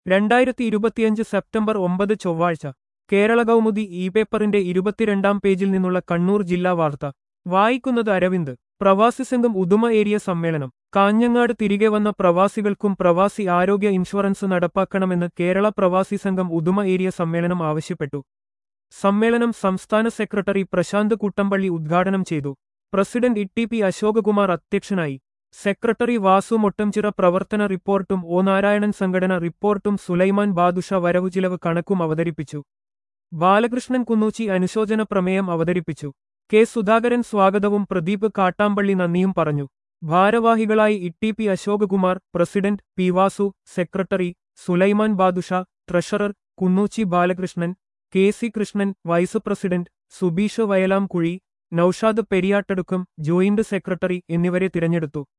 രണ്ടായിരത്തി ഇരുപത്തിയഞ്ച് സെപ്റ്റംബർ ഒമ്പത് ചൊവ്വാഴ്ച കേരള കൗമുദി ഇ പേപ്പറിന്റെ ഇരുപത്തിരണ്ടാം പേജിൽ നിന്നുള്ള കണ്ണൂർ ജില്ലാ വാർത്ത വായിക്കുന്നത് അരവിന്ദ് പ്രവാസി സംഘം ഉദുമ ഏരിയ സമ്മേളനം കാഞ്ഞങ്ങാട് തിരികെ വന്ന പ്രവാസികൾക്കും പ്രവാസി ആരോഗ്യ ഇൻഷുറൻസ് നടപ്പാക്കണമെന്ന് കേരള പ്രവാസി സംഘം ഉദുമ ഏരിയ സമ്മേളനം ആവശ്യപ്പെട്ടു സമ്മേളനം സംസ്ഥാന സെക്രട്ടറി പ്രശാന്ത് കുട്ടമ്പള്ളി ഉദ്ഘാടനം ചെയ്തു പ്രസിഡന്റ് ഇ പി അശോകകുമാർ അധ്യക്ഷനായി സെക്രട്ടറി വാസു മൊട്ടംചിറ പ്രവർത്തന റിപ്പോർട്ടും ഒ നാരായണൻ സംഘടന റിപ്പോർട്ടും സുലൈമാൻ ബാദുഷ വരവു ചിലവ് കണക്കും അവതരിപ്പിച്ചു ബാലകൃഷ്ണൻ കുന്നൂച്ചി അനുശോചന പ്രമേയം അവതരിപ്പിച്ചു കെ സുധാകരൻ സ്വാഗതവും പ്രദീപ് കാട്ടാമ്പള്ളി നന്ദിയും പറഞ്ഞു ഭാരവാഹികളായി E P Ashokakumar president P Vasu secretary Sulaiman Badusha treasurer Kunnoochi Balakrishnan K C Krishnan vice president Subeesh Vayalamkuzhi Naushad Periyattadukkam joint secretary എന്നിവരെ തിരഞ്ഞെടുത്തു